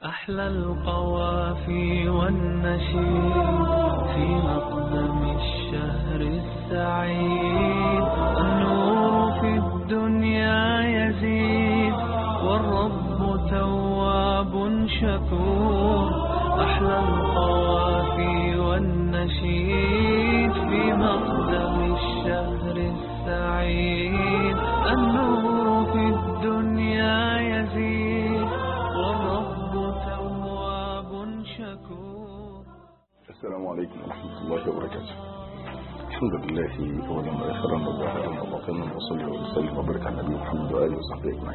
أحلى القوافي والنشيد في مقدم الشهر السعيد النور في الدنيا يزيد والرب تواب شكور أحلى القوافي والنشيد في مقدم الشهر السعيد النور في الدنيا يزيد والرب تواب شكور السلام عليكم ورحمة الله وبركاته الحمد لله أولا وآخرا وظاهرا وباطنا وصلي وسلم وبارك على النبي محمد وآله وصحبه أجمعين.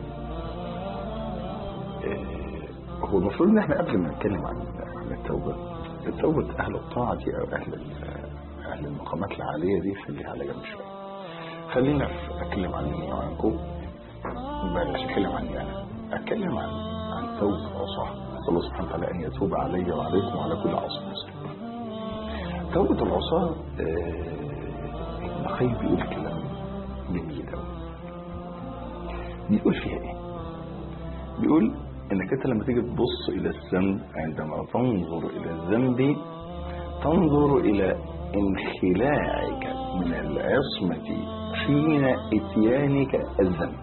آه، هو المفروض إن إحنا قبل ما نتكلم عن عن التوبة التوبة أهل الطاعة دي أو أهل ال- أهل المقامات العالية دي خليها على جنب شوية. خلينا في- أتكلم عني وعنكم بلاش أتكلم عني أنا أتكلم عن عن توبة العصاة أسأل الله سبحانه وتعالى أن يتوب علي وعليكم وعلى كل عاصي مسلم. توبة العصاة آه، النقي بيقول كلام جميل أوي بيقول فيها إيه؟ بيقول إنك أنت لما تيجي تبص إلى الذنب عندما تنظر إلى الذنب تنظر إلى انخلاعك من العصمة حين إتيانك الذنب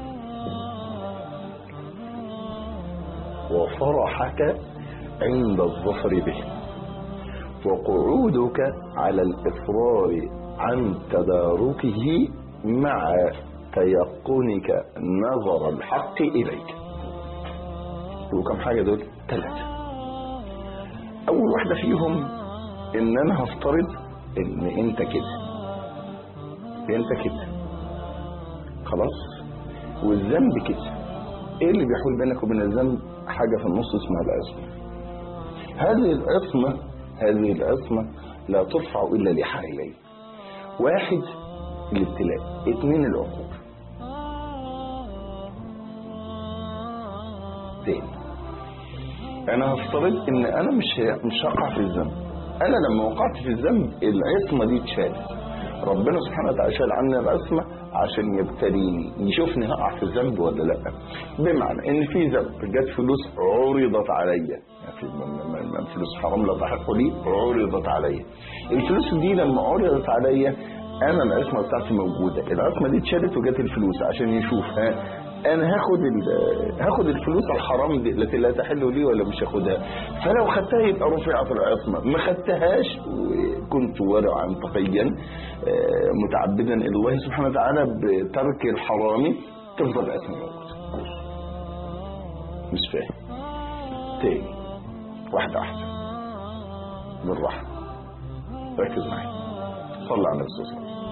وفرحك عند الظفر به وقعودك على الإصرار عن تداركه مع تيقنك نظر الحق إليك وكم حاجة دول ثلاثة أول واحدة فيهم إن أنا هفترض إن أنت كده أنت كده خلاص والذنب كده إيه اللي بيحول بينك وبين الذنب حاجة في النص اسمها العصمة هذه العصمة هذه العصمة لا ترفع إلا لحالين واحد الابتلاء اثنين العقوبة تاني انا هفترض ان انا مش مش هقع في الذنب انا لما وقعت في الذنب العصمة دي اتشالت ربنا سبحانه وتعالى شال عني العصمة عشان يبتليني يشوفني هقع في الذنب ولا لا بمعنى ان في ذنب جت فلوس عرضت عليا يعني في م- م- م- فلوس حرام لا تحق لي عرضت عليا الفلوس دي لما عرضت عليا انا العصمه بتاعتي موجوده العصمه دي اتشالت وجت الفلوس عشان يشوف ها انا هاخد ال- هاخد الفلوس الحرام دي التي لا تحل لي ولا مش هاخدها فلو خدتها يبقى رفعت العصمه ما خدتهاش وكنت ورعا تقيا آه، متعبدا الى الله سبحانه وتعالى بترك الحرام تفضل العصمه موجوده مش فاهم تاني واحده واحده بالراحه ركز معايا صلى على النبي صلى الله عليه وسلم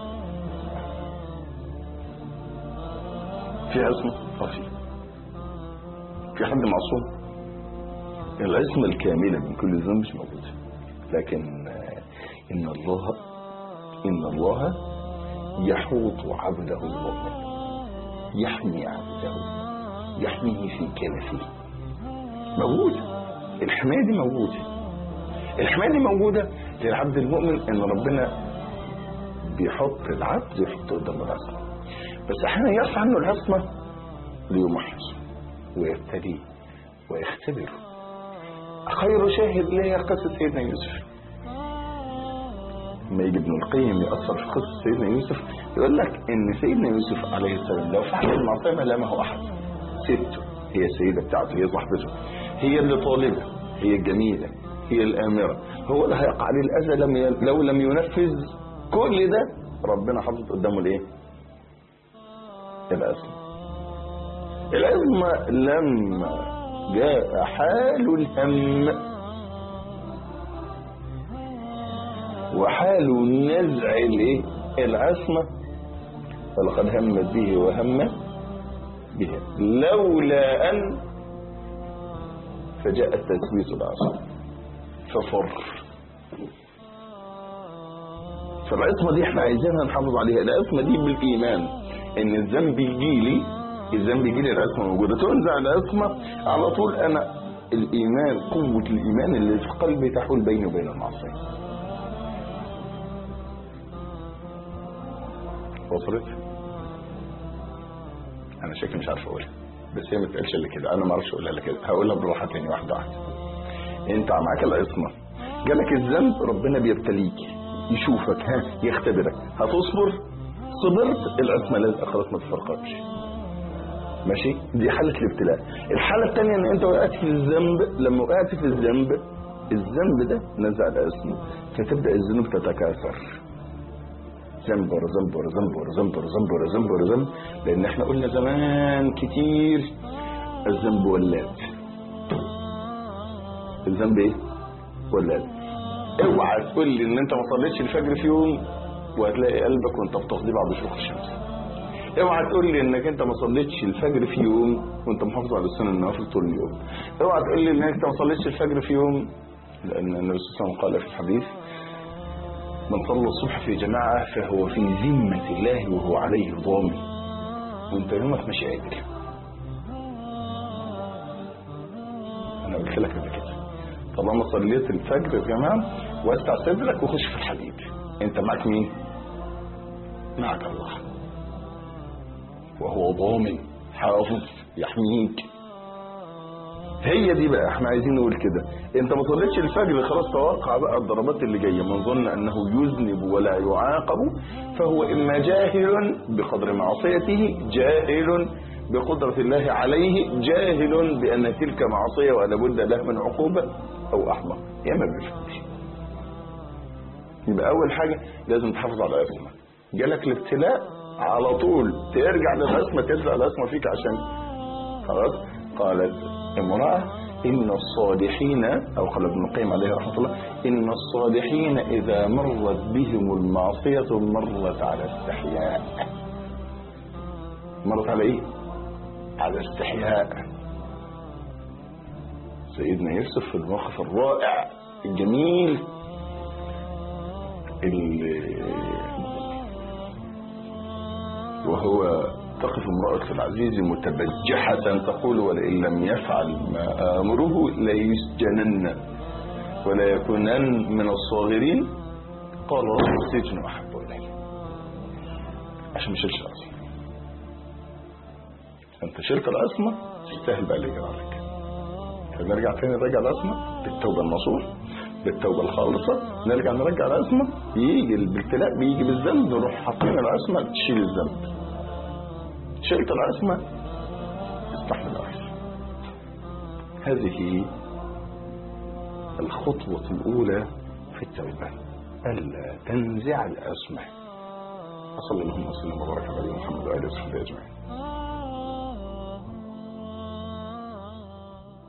في عصمة اه في في حد معصوم العصمة الكاملة من كل ذنب مش موجودة لكن آه، إن الله إن الله يحوط عبده المؤمن يحمي عبده يحميه في كنفه موجودة الحماية دي موجودة الحماية دي موجودة للعبد المؤمن إن ربنا بيحط العبد يحط قدام العصمة بس احيانا يرفع عنه العصمة ليمحصه ويبتليه ويختبره خير شاهد ليه قصة سيدنا يوسف ما يجي ابن القيم يأثر في قصة سيدنا يوسف يقول لك ان سيدنا يوسف عليه السلام لو فعل المعصية ما لامه احد سته هي السيدة بتاعته هي صاحبته هي اللي طالبة هي الجميلة هي الآمرة هو اللي هيقع عليه الأذى لم ي- لو لم ينفذ كل ده ربنا حاطط قدامه الايه؟ العصمة العصمة لما جاء حال الهم وحال نزع الايه العصمة فلقد همت به وهم بها لولا أن فجاء التثبيت العصمة ففر فالعصمة دي احنا عايزينها نحافظ عليها العصمة دي بالإيمان ان الذنب يجي لي الذنب يجي لي العصمة موجودة تنزع العصمة على طول انا الإيمان قوة الإيمان اللي في قلبي تحول بيني وبين المعصية وصلت انا شكلي مش عارف اقولها بس هي ما تقالش الا كده انا ما اعرفش اقولها الا كده هقولها بالراحه تاني واحده واحده انت معاك العصمه جالك الذنب ربنا بيبتليك يشوفك ها يختبرك هتصبر صبرت العصمه لازقه خلاص ما تفرقكش ماشي دي حاله الابتلاء الحاله الثانيه ان انت وقعت في الذنب لما وقعت في الذنب الذنب ده نزع العصمه فتبدا الذنوب تتكاثر ذنب ورا ذنب ورا ذنب ورا ذنب ورا ذنب ورا ذنب ورا ذنب لان احنا قلنا زمان كتير الذنب ولاد الذنب ايه ولاد اوعى تقول لي ان انت ما صليتش الفجر في يوم وهتلاقي قلبك وانت بتقضي بعد شروق الشمس اوعى تقول لي انك انت ما صليتش الفجر في يوم وانت محافظ على السنه النوافل طول اليوم اوعى تقول لي انك انت ما صليتش الفجر في يوم لان النبي صلى الله عليه وسلم قال في الحديث من صلى الصبح في جماعة فهو في ذمة الله وهو عليه ضامن وانت يومك مش قادر انا قلت لك قبل كده طالما صليت الفجر يا جماعة واسع صدرك وخش في الحديد انت معك مين معك الله وهو ضامن حافظ يحميك هي دي بقى احنا عايزين نقول كده انت ما صليتش الفجر خلاص توقع بقى الضربات اللي جايه من ظن انه يذنب ولا يعاقب فهو اما جاهل بقدر معصيته جاهل بقدرة الله عليه جاهل بأن تلك معصية ولا بد له من عقوبة أو أحمق يا ما بيفهمش يبقى أول حاجة لازم تحافظ على العصمة جالك الابتلاء على طول ترجع للعصمة ترجع العصمة فيك عشان خلاص قالت امرأة إن الصالحين أو قال ابن القيم عليه رحمة الله إن الصالحين إذا مرت بهم المعصية مرت على استحياء مرت على إيه؟ على استحياء سيدنا يوسف في الموقف الرائع الجميل اللي وهو تقف امرأة العزيز متبجحة تقول ولئن لم يفعل ما آمره ليسجنن ولا يكونن من الصاغرين قال رب السجن أحب إلي عشان ما شلش العصمة أنت شلت العصمة تستاهل بقى اللي يجرى عليك فنرجع تاني نرجع العصمة بالتوبة النصوح بالتوبة الخالصة نرجع نرجع العصمة يجي الابتلاء بيجي بالذنب نروح حاطين العصمة تشيل الذنب شلت العصمة استحمل العصمة هذه الخطوة الأولى في التوبة ألا تنزع العصمة وصلى اللهم وسلم وبارك على محمد وآله وصحبه أجمعين